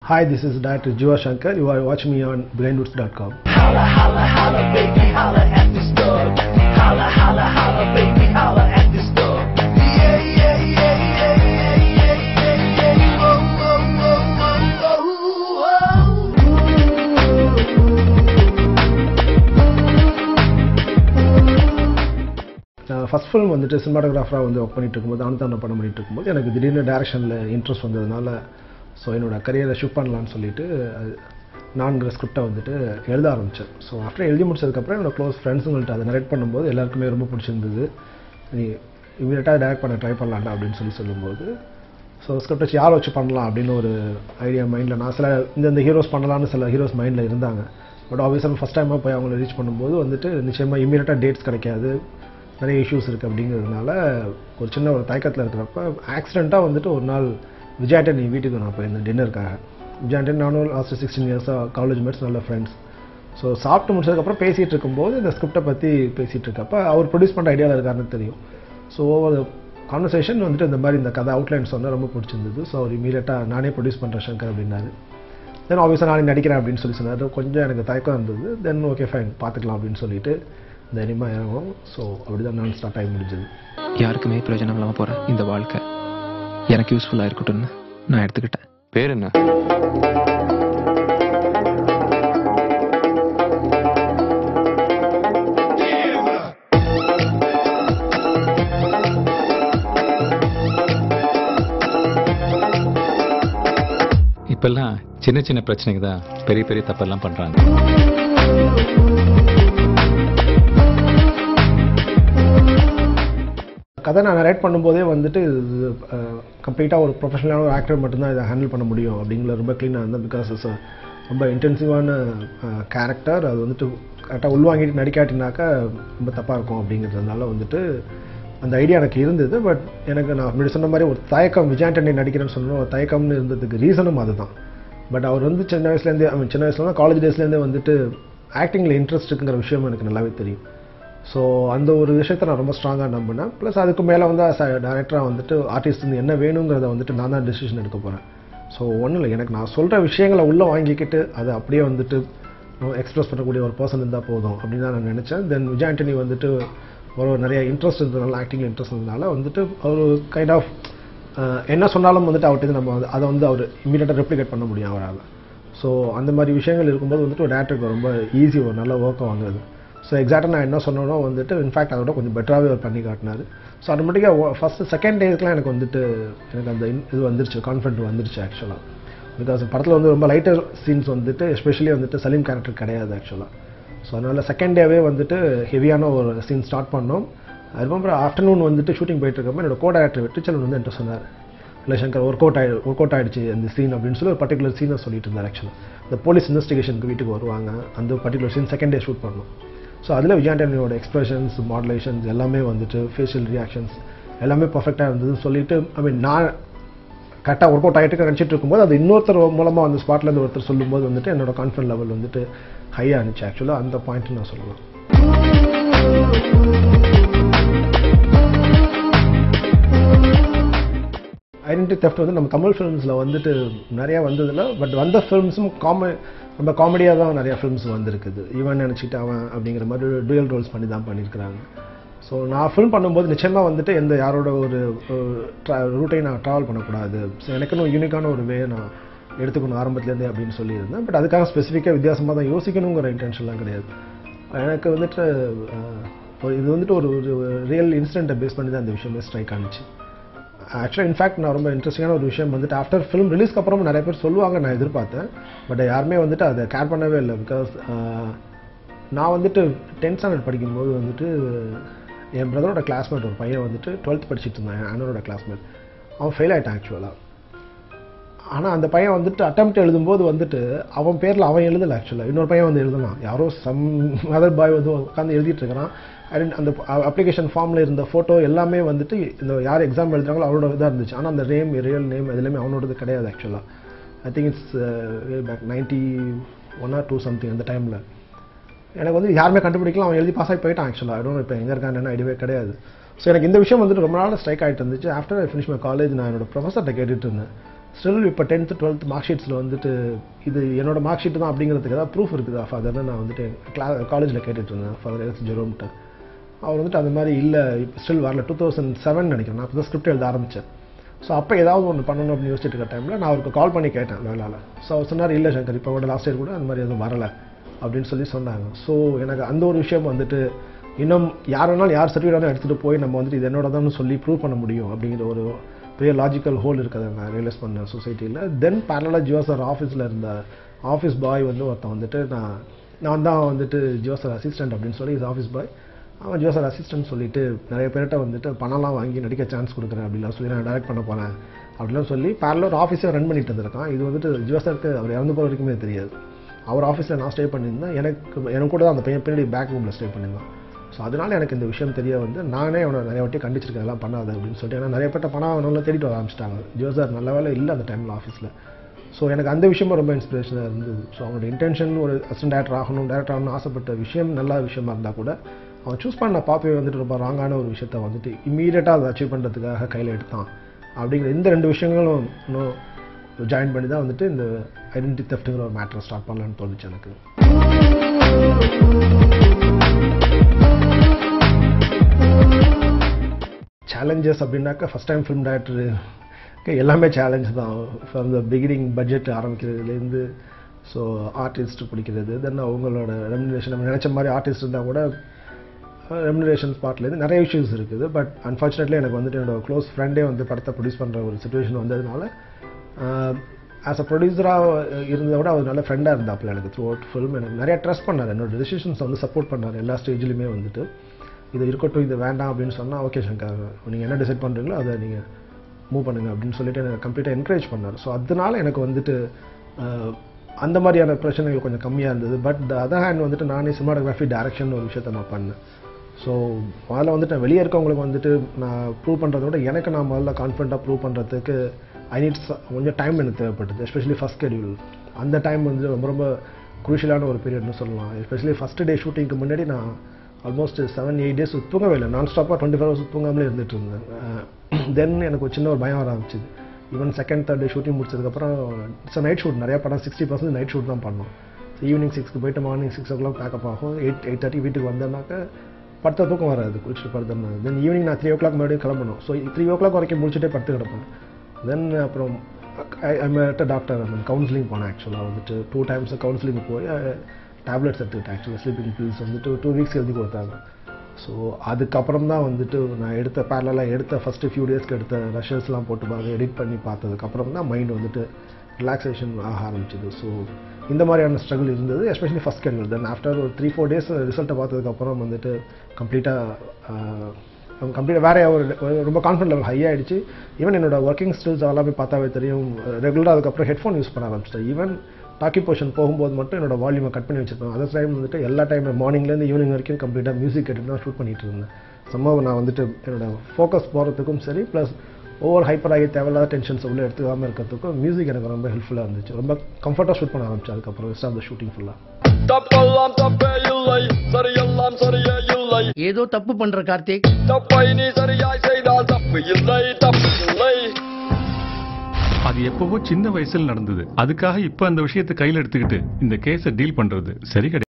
Hi, this is Dr. Jiva Shankar. You are watching me on blindwoods.com. Holla, holla, holla, baby, holla at this thug. Holla, holla, holla, baby, holla at this thug. Yeah, yeah, yeah, yeah, yeah, yeah, yeah, yeah. Whoa, whoa, whoa, whoa, whoa. நான் first film வந்துட்டு சினிமாட்டோகிராஃபராக வந்து work பண்ணிட்டு இருக்கும்போது அனுதான படம் பண்ணிட்டு இருக்கும்போது எனக்கு திடீர்னு டேரக்ஷனில் இன்ட்ரெஸ்ட் வந்ததுனால ஸோ என்னோட கரியரை ஷிஃப்ட் பண்ணலான்னு சொல்லிட்டு அது நான்கிற ஸ்கிரிப்டை வந்துட்டு எழுத ஆரம்பித்தேன் ஸோ ஆஃப்டர் எழுதி முடிச்சதுக்கப்புறம் என்னோட க்ளோஸ் ஃப்ரெண்ட்ஸுங்கள்ட்ட அதை நரேட் பண்ணும்போது எல்லாருக்குமே ரொம்ப பிடிச்சிருந்தது நீ இமீடியட்டாக டேரக்ட் பண்ண ட்ரை பண்ணலாம்டா அப்படின்னு சொல்லி சொல்லும்போது ஸோ ஸ்கிரிப்ட் வச்சு யாரை வச்சு பண்ணலாம் அப்படின்னு ஒரு ஐடியா மைண்டில் நான் சில இந்த ஹீரோஸ் பண்ணலாம்னு சில ஹீரோஸ் மைண்டில் இருந்தாங்க பட் ஆப்வியஸாக ஃபஸ்ட் டைமாக போய் அவங்கள ரீச் பண்ணும்போது வந்துட்டு நிச்சயமாக இமீடியட்டாக டேட்ஸ் கிடைக்காது நிறைய இஷ்யூஸ் இருக்குது அப்படிங்கிறதுனால ஒரு சின்ன ஒரு தயக்கத்தில் இருக்கிறப்ப ஆக்சிடெண்ட்டாக வந்துட்டு ஒரு நாள் விஜயாண்டன் நீ வீட்டுக்கு நான் போயிருந்தேன் டின்னருக்காக விஜயாண்டன் நானும் லாஸ்ட் சிக்ஸ்டீன் இயர்ஸாக காலேஜ் மேட்ஸ் நல்ல ஃப்ரெண்ட்ஸ் ஸோ சாப்பிட்டு முடிச்சதுக்கப்புறம் பேசிகிட்டு இருக்கும்போது இந்த ஸ்கிரிப்டை பற்றி பேசிகிட்டு இருக்கப்ப அவர் ப்ரொடியூஸ் பண்ணுற ஐடியாவில் இருக்காருன்னு தெரியும் ஸோ கான்வர்சேஷன் வந்துட்டு இந்த மாதிரி இந்த கதை அவுட்லைன் சொன்னால் ரொம்ப பிடிச்சிருந்தது ஸோ அவர் இமீடியட்டாக நானே ப்ரொடியூஸ் பண்ணுறேன் சங்கர் அப்படின்னாரு தென் ஆப்வியஸாக நானே நடிக்கிறேன் அப்படின்னு சொல்லி சொன்னார் கொஞ்சம் எனக்கு தயக்கம் இருந்தது தென் ஓகே ஃபைன் பார்த்துக்கலாம் அப்படின்னு சொல்லிட்டு தைரியமாக இறங்கும் ஸோ அப்படி தான் நான் ஸ்டார்ட் ஆகி முடிஞ்சது யாருக்குமே பிரயோஜனம் இல்லாமல் போகிற இந்த வாழ்க்கை எனக்கு யூஸ்ஃபுல்லாக இருக்கட்டும்னு நான் எடுத்துக்கிட்டேன் பேர் என்ன இப்பெல்லாம் சின்ன சின்ன பிரச்சனைக்கு தான் பெரிய பெரிய தப்பெல்லாம் பண்றாங்க கதை நான் ரைட் பண்ணும்போதே வந்துட்டு இது கம்ப்ளீட்டாக ஒரு ப்ரொஃபஷனலான ஒரு ஆக்டர் மட்டும்தான் இதை ஹேண்டில் பண்ண முடியும் அப்படிங்கிற ரொம்ப க்ளீனாக இருந்தேன் பிகாஸ் இட்ஸ் ரொம்ப இன்டென்சிவான கேரக்டர் அது வந்துட்டு கரெக்டாக உள்வாங்கிட்டு நடிக்காட்டினாக்கா ரொம்ப தப்பாக இருக்கும் அப்படிங்கிறதுனால வந்துட்டு அந்த ஐடியா எனக்கு இருந்தது பட் எனக்கு நான் முன்னாடி சொன்ன மாதிரி ஒரு தயக்கம் விஜயாண்டனி நடிக்கிறேன்னு சொன்னோம் ஒரு தயக்கம்னு இருந்ததுக்கு ரீசனும் அதுதான் பட் அவர் வந்து சின்ன வயசுலேருந்தே அவன் சின்ன வயசுல காலேஜ் டேஸ்லேருந்தே வந்துட்டு ஆக்டிங்கில் இன்ட்ரெஸ்ட் இருக்குங்கிற விஷயம் எனக்கு நல்லாவே தெரியும் ஸோ அந்த ஒரு விஷயத்தை நான் ரொம்ப ஸ்ட்ராங்காக நம்பினேன் ப்ளஸ் அதுக்கு மேலே வந்து டேரக்டராக வந்துட்டு ஆர்டிஸ்ட் வந்து என்ன வேணுங்கிறத வந்துட்டு நான் தான் டெசிஷன் எடுக்க போகிறேன் ஸோ ஒன்றும் இல்லை எனக்கு நான் சொல்கிற விஷயங்களை உள்ளே வாங்கிக்கிட்டு அதை அப்படியே வந்துட்டு எக்ஸ்பிரஸ் பண்ணக்கூடிய ஒரு பர்சன் இருந்தால் போதும் அப்படின்னு தான் நான் நினச்சேன் தென் விஜய் ஆண்டனி வந்துட்டு ஒரு நிறைய இன்ட்ரெஸ்ட் இருந்ததுனால ஆக்டிங்கில் இன்ட்ரெஸ்ட் இருந்ததுனால வந்துட்டு அவர் கைண்ட் ஆஃப் என்ன சொன்னாலும் வந்துட்டு அவர்கிட்ட நம்ம வந்து அதை வந்து அவர் இமீடியட்டாக ரெப்ளிகேட் பண்ண முடியும் அவரால் ஸோ அந்த மாதிரி விஷயங்கள் இருக்கும்போது வந்துட்டு ஒரு டேரக்டருக்கு ரொம்ப ஈஸி ஒரு நல்ல ஒர்க்கம் வாங்குது ஸோ எக்ஸாக்டாக நான் என்ன சொன்னனோ வந்துட்டு இன்ஃபேக்ட் அதோட கொஞ்சம் பெட்டராகவே அவர் பண்ணி காட்டினார் ஸோ ஆட்டோமேட்டிக்காக ஃபஸ்ட்டு செகண்ட் டேஸ்க்குலாம் எனக்கு வந்துட்டு எனக்கு அந்த in- இது வந்துருச்சு கான்ஃபிடென்ட் வந்துருச்சு ஆக்சுவலாக பிகாஸ் படத்தில் வந்து ரொம்ப லைட்டர் சீன்ஸ் வந்துட்டு எஸ்பெஷலி வந்துட்டு சலீம் கேரக்டர் கிடையாது ஆக்சுவலாக ஸோ அதனால் செகண்ட் டேவே வந்துட்டு ஹெவியான ஒரு சீன் ஸ்டார்ட் பண்ணோம் அதுக்கப்புறம் ஆஃப்டர்நூன் வந்துட்டு ஷூட்டிங் போயிட்டு இருக்கப்போ என்னோட கோ டேரக்டர் வெற்றிச்சலன் வந்து என்கிட்ட சொன்னார் இல்லை சங்கர் ஒர்க் அவுட் ஆகி ஒர்க் அவுட் ஆயிடுச்சு அந்த சீன் அப்படின்னு சொல்லி ஒரு பர்டிகுலர் சீனை சொல்லிட்டு இருந்தார் ஆக்சுவலாக இந்த போலீஸ் இன்வெஸ்டிகேஷனுக்கு வீட்டுக்கு வருவாங்க அந்த particular scene second day shoot பண்ணோம் ஸோ அதில் விஜயாண்டனியோட எக்ஸ்பிரஷன்ஸ் மாடுலேஷன்ஸ் எல்லாமே வந்துட்டு ஃபேஷியல் ரியாக்ஷன்ஸ் எல்லாமே பர்ஃபெக்டாக இருந்ததுன்னு சொல்லிட்டு ஐ மீன் நான் கரெக்டாக ஒர்க் அவுட் ஆகிட்டு நினச்சிட்டு இருக்கும்போது அது இன்னொருத்தர் மூலமாக அந்த ஸ்பாட்லேருந்து ஒருத்தர் சொல்லும்போது வந்துட்டு என்னோட கான்ஃபிடன்ட் லெவல் வந்துட்டு ஹையாக இருந்துச்சு ஆக்சுவலாக அந்த பாயிண்ட் நான் சொல்லலாம் ஐடென்டி தெஃப்ட் வந்து நம்ம தமிழ் ஃபிலிம்ஸில் வந்துட்டு நிறையா வந்ததில்ல பட் வந்த ஃபிலிம்ஸும் காமெ ரொம்ப காமெடியாக தான் நிறையா ஃபிலிம்ஸ் வந்திருக்குது இவன் நினச்சிட்டு அவன் அப்படிங்கிற மாதிரி டுயல் ரோல்ஸ் பண்ணி தான் பண்ணியிருக்கிறாங்க ஸோ நான் ஃபிலிம் பண்ணும்போது நிச்சயமாக வந்துட்டு எந்த யாரோட ஒரு ரூட்டையும் நான் ட்ராவல் பண்ணக்கூடாது ஸோ எனக்குன்னு யூனிக்கான ஒரு வே நான் எடுத்துக்கணும் ஆரம்பத்துலேருந்தே அப்படின்னு சொல்லியிருந்தேன் பட் அதுக்காக ஸ்பெசிஃபிக்காக வித்தியாசமாக தான் யோசிக்கணுங்கிற இன்டென்ஷன்லாம் கிடையாது எனக்கு வந்துட்டு அஹ், ஒரு- இது வந்துட்டு ஒரு ஒரு ரியல் இன்சிடென்ட்டை பேஸ் பண்ணி தான் இந்த விஷயமே ஸ்ட்ரைக் ஆனிச்சு ஆக்சுவலாக இன்ஃபேக்ட் நான் ரொம்ப இன்ட்ரெஸ்டிங்கான ஒரு விஷயம் வந்துட்டு ஆஃப்டர் ஃபிலிம் ரிலீஸ்க்கு அப்புறம் நிறைய பேர் சொல்லுவாங்க நான் எதிர்பார்த்தேன் பட் யாருமே வந்துட்டு அதை கேர் பண்ணவே இல்லை பிகாஸ் நான் வந்துட்டு டென்த் ஸ்டாண்டர்ட் படிக்கும்போது வந்துட்டு என் பிரதரோட கிளாஸ்மேட் ஒரு பையன் வந்துட்டு டுவெல்த் படிச்சிட்டு இருந்தான் என் அண்ணனோட கிளாஸ்மேட் அவன் ஃபெயில் ஆகிட்டான் ஆக்சுவலாக ஆனால் அந்த பையன் வந்துட்டு அட்டம்ப்ட் எழுதும்போது வந்துட்டு அவன் பேரில் அவன் எழுதலை ஆக்சுவலாக இன்னொரு பையன் வந்து எழுதலாம் யாரோ சம் அதர் பாய் வந்து உட்காந்து எழுதிட்டு இருக்கிறான் அண்ட் அந்த அப்ளிகேஷன் ஃபார்மில் இருந்த ஃபோட்டோ எல்லாமே வந்துட்டு இந்த யார் எக்ஸாம் எழுதுறாங்களோ அவரோட இதாக இருந்துச்சு ஆனால் அந்த நேம் ரியல் நேம் அது எல்லாமே அவனோடது கிடையாது ஆக்சுவலாக I think it's back ninety one or two something அந்த டைமில் எனக்கு வந்து யாருமே கண்டுபிடிக்கலாம் அவன் எழுதி பாஸ் ஆகி போயிட்டான் ஆக்சுவலாக ஐடோன் இப்போ எங்கே இருக்கான்னு என்ன ஐடியாவே கிடையாது ஸோ எனக்கு இந்த விஷயம் வந்துட்டு ரொம்ப நாள் ஸ்ட்ரைக் ஆகிட்டு இருந்துச்சு after I finish my college நான் என்னோட ப்ரொஃபஸர்கிட்ட கேட்டுட்டு இருந்தேன் ஸ்டில் இப்போ டென்த்து டுவெல்த் மார்க் ஷீட்ஸில் வந்துட்டு இது என்னோட மார்க் ஷீட் தான் அப்படிங்கிறதுக்கு ஏதாவது ப்ரூஃப் இருக்குதா ஃபாதர்னு நான் வந்துட்டு கிளா காலேஜில் கேட்டுட்டு இருந்தேன் ஃபாதர் எஸ் ஜெரோம்கிட்ட அவர் வந்துட்டு அந்த மாதிரி இல்லை இப்போ ஸ்டில் வரல டூ தௌசண்ட் செவன் நினைக்கிறேன் நான் அப்போ தான் ஸ்கிரிப்ட் எழுத ஆரம்பித்தேன் ஸோ அப்போ ஏதாவது ஒன்று பண்ணணும் அப்படின்னு யோசிச்சுட்டு இருக்க டைமில் நான் அவருக்கு கால் பண்ணி கேட்டேன் வேளால ஸோ அவர் சொன்னார் இல்லை சங்கர் இப்போ கூட லாஸ்ட் இயர் கூட அந்த மாதிரி எதுவும் வரலை அப்படின்னு சொல்லி சொன்னாங்க ஸோ எனக்கு அந்த ஒரு விஷயம் வந்துட்டு இன்னும் யார் வேணாலும் யார் சர்டிஃபிகேட் வேணாலும் எடுத்துகிட்டு போய் நம்ம வந்துட்டு இது என்னோட தான் சொல்லி ப்ரூவ் பண்ண முடியும் அப்படிங்கிற ஒரு பெரிய லாஜிக்கல் ஹோல் இருக்கிறத நான் ரியலைஸ் பண்ணேன் சொசைட்டியில் தென் பேரலாக ஜியோ சார் ஆஃபீஸில் இருந்த ஆஃபீஸ் பாய் வந்து ஒருத்தன் வந்துட்டு நான் நான் தான் வந்துட்டு ஜியோ சார் அசிஸ்டன்ட் அப்படின்னு சொல்லி இது ஆஃபீஸ் பாய் அவன் ஜியோ சார் அசிஸ்டன்ட் சொல்லிட்டு நிறைய பேர்கிட்ட வந்துட்டு பணம்லாம் வாங்கி நடிக்க சான்ஸ் கொடுக்குறேன் அப்படிலாம் சொல்லி நான் டைரக்ட் பண்ண போனேன் அப்படிலாம் சொல்லி பேரலாக ஒரு ஆஃபீஸை ரன் பண்ணிட்டு இருந்திருக்கான் இது வந்துட்டு ஜியோ சாருக்கு அவர் இறந்து போகிற வரைக்குமே தெரியாது அவர் ஆஃபீஸில் நான் ஸ்டே பண்ணியிருந்தேன் எனக்கு எனக்கு கூட தான் அந்த பையன் பின்னாடி பேக் ரூமில் ஸ்டே பண்ணியிருந்தான் ஸோ அதனால எனக்கு இந்த விஷயம் தெரிய வந்து நானே அவனை நிறைய வாட்டி கண்டிச்சிருக்கேன் அதெல்லாம் பண்ணாத அப்படின்னு சொல்லிட்டு ஏன்னா நிறைய பேர்ட்ட பணம் அவனால தேடிட்டு வர ஆரம்பிச்சிட்டாங்க ஜியோ சார் நல்ல வேலை இல்லை அந்த டைமில் ஆஃபீஸில் ஸோ எனக்கு அந்த விஷயமும் ரொம்ப இன்ஸ்பிரேஷனாக இருந்தது ஸோ அவனோட இன்டென்ஷன் ஒரு அசிஸ்டன்ட் டேரக்டர் ஆகணும் டேரக்டர் ஆகணும்னு ஆசைப்பட்ட விஷயம் நல்ல விஷயமா இருந்தால் கூட அவன் சூஸ் பண்ண பாப்பே வந்துட்டு ரொம்ப ராங்கான ஒரு விஷயத்த வந்துட்டு இம்மீடியட்டாக அதை அச்சீவ் பண்ணுறதுக்காக கையில் எடுத்தான் அப்படிங்கிற இந்த ரெண்டு விஷயங்களும் இன்னும் ஜாயின் பண்ணி தான் வந்துட்டு இந்த ஐடென்டி தெஃப்ட்டுங்கிற ஒரு மேட்டரை ஸ்டார்ட் பண்ணலான்னு தோணுச்சு எனக்கு சேலஞ்சஸ் அப்படின்னாக்கா ஃபஸ்ட் டைம் ஃபிலிம் டேரக்டர் எல்லாமே சேலஞ்ச் தான் ஃப்ரம் த பிகினிங் பட்ஜெட் ஆரம்பிக்கிறதுலேருந்து ஸோ ஆர்டிஸ்ட் பிடிக்கிறது தென் அவங்களோட ரெமினேஷன் நம்ம நினச்ச மாதிரி ஆர்டிஸ்ட் இருந்தால் கூட ரெமினரேஷன் ஸ்பாட்லேருந்து நிறைய இஷ்யூஸ் இருக்குது பட் அன்ஃபார்ச்சுனேட்லி எனக்கு வந்துட்டு என்னோட க்ளோஸ் ஃப்ரெண்டே வந்து படத்தை ப்ரொடியூஸ் பண்ணுற ஒரு சுச்சுவேஷன் வந்ததுனால ஆஸ் அ ப்ரொடியூசராக இருந்ததை விட அவர் நல்ல ஃப்ரெண்டாக இருந்தாப்புல எனக்கு த்ரூ அவுட் ஃபிலிம் எனக்கு நிறைய ட்ரஸ்ட் பண்ணார் என்னோட டெசிஷன்ஸ் வந்து சப்போர்ட் பண்ணார் எல்லா ஸ்டேஜ்லையுமே வந்துட்டு இது இருக்கட்டும் இது வேண்டாம் அப்படின்னு சொன்னால் ஓகே சங்கர் நீங்கள் என்ன டிசைட் பண்ணுறீங்களோ அதை நீங்கள் மூவ் பண்ணுங்க அப்படின்னு சொல்லிட்டு எனக்கு கம்ப்ளீட்டாக என்கரேஜ் பண்ணார் ஸோ அதனால எனக்கு வந்துட்டு அஹ், அந்த மாதிரியான பிரச்சனைகள் கொஞ்சம் கம்மியாக இருந்தது பட் த அதர் ஹேண்ட் வந்துட்டு நானே சினிமாட்டோகிராஃபி டைரக்ஷன் ஒரு விஷயத்தை நான் பண்ணேன் ஸோ முதல்ல வந்துட்டு நான் வெளியே இருக்கவங்களுக்கு வந்துட்டு நான் ப்ரூவ் பண்ணுறத விட எனக்கு நான் முதல்ல கான்ஃபிடண்ட்டாக ப்ரூவ் பண்ணுறதுக்கு ஐ நீட் கொஞ்சம் டைம் எனக்கு தேவைப்பட்டது எஸ்பெஷலி ஃபஸ்ட் ஷெடியூல் அந்த டைம் வந்து ரொம்ப ரொம்ப குரூஷியலான ஒரு பீரியட்னு சொல்லலாம் எஸ்பெஷலி ஃபஸ்ட் டே ஷூட்டிங்க்கு முன்னாடி நான் ஆல்மோஸ்ட் செவன் எயிட் டேஸ் தூங்கவே இல்லை நான் ஸ்டாப்பாக டுவெண்ட்டி ஃபோர் ஹவர்ஸ் தூங்காமலே இருந்துட்டு இருந்தேன் தென் எனக்கு ஒரு சின்ன ஒரு பயம் வர ஆரம்பிச்சுது even second third day shooting முடிச்சதுக்கப்புறம் இட்ஸ் நைட் ஷூட் நிறைய படம் சிக்ஸ்டி பர்சன்ட் நைட் ஷூட் தான் பண்ணோம் ஸோ ஈவினிங் சிக்ஸ்க்கு போயிட்டு morning six o'clock pack up ஆகும் எயிட் எயிட் தேர்ட்டி வீட்டுக்கு வந்தேன்னாக்க படுத்த தூக்கம் வராது குளிச்சுட்டு படுத்தோம்னா தென் ஈவினிங் நான் த்ரீ ஓ கிளாக் மறுபடியும் கிளம்பணும் ஸோ த்ரீ ஓ கிளாக் வரைக்கும் முடிச்சுட்டே படுத்து கிடப்பேன் தென் அப்புறம் ஐ டாக்டர் கவுன்சிலிங் போனேன் ஆக்சுவலாக வந்துட்டு டூ டைம்ஸ் கவுன்சிலிங் போய் டேப்லெட்ஸ் எடுத்துக்கிட்டேன் ஆக்சுவலாக ஸ்லீப்பிங் பில்ஸ் வந்துட்டு டூ வீக்ஸ் எழுதி கொடுத்தாங்க ஸோ அதுக்கப்புறம் தான் வந்துட்டு நான் எடுத்த பேரலாக எடுத்த ஃபஸ்ட்டு ஃபியூ டேஸ்க்கு எடுத்த ரஷர்ஸ்லாம் போட்டு பார்த்து எடிட் பண்ணி பார்த்ததுக்கப்புறம் தான் மைண்ட் வந்துட்டு ரிலாக்ஸேஷன் ஆக ஆரம்பிச்சது ஸோ இந்த மாதிரியான ஸ்ட்ரகிள் இருந்தது especially first schedule then after ஒரு த்ரீ ஃபோர் டேஸ் ரிசல்ட்டை பார்த்ததுக்கப்புறம் வந்துட்டு கம்ப்ளீட்டாக கம்ப்ளீட்டாக வேற ஒரு ஒரு ரொம்ப கான்ஃபிடன்ட் லெவல் ஹை ஆயிடுச்சு ஈவன் என்னோட ஒர்க்கிங் ஸ்கில்ஸ் எல்லாமே பார்த்தாவே தெரியும் ரெகுலராக அதுக்கப்புறம் ஹெட்ஃபோன் யூஸ் பண்ண ஆரம்பிச்சிட்டேன் ஈவன் டாக்கி போர்ஷன் போகும்போது மட்டும் என்னோட வால்யூமை கட் பண்ணி வச்சிருப்பேன் அதர் டைம் வந்துட்டு எல்லா டைம் மார்னிங்லேருந்து ஈவினிங் வரைக்கும் கம்ப்ளீட்டாக மியூசிக் கேட்டுட்டு தான் ஷூட் பண்ணிட்டு இருந்தேன் சம்பவம் நான் வந்துட்டு என்னோட ஃபோக்கஸ் போகிறதுக்கும் சரி ப்ளஸ் ஓவர் ஹைப்பர் ஆகி தேவையில்லாத டென்ஷன்ஸ் உள்ள எடுத்துக்காமல் இருக்கிறதுக்கும் மியூசிக் எனக்கு ரொம்ப ஹெல்ப்ஃபுல்லாக இருந்துச்சு ரொம்ப கம்ஃபர்ட்டாக ஷூட் பண்ண ஆரம்பிச்சு அதுக்கப்புறம் ரெஸ்ட் ஆஃப் த ஷூட்டிங் ஃபுல்லாக தப்பெல்லாம் தப்பே இல்லை சரியெல்லாம் சரியே இல்லை ஏதோ தப்பு பண்ற கார்த்திக் தப்பை நீ சரியாய் செய்தால் தப்பு இல்லை தப்பு இல்லை அது எப்பவோ சின்ன வயசுல நடந்தது அதுக்காக இப்ப அந்த விஷயத்தை கையில எடுத்துக்கிட்டு இந்த கேஸை டீல் பண்றது சரி கிடையாது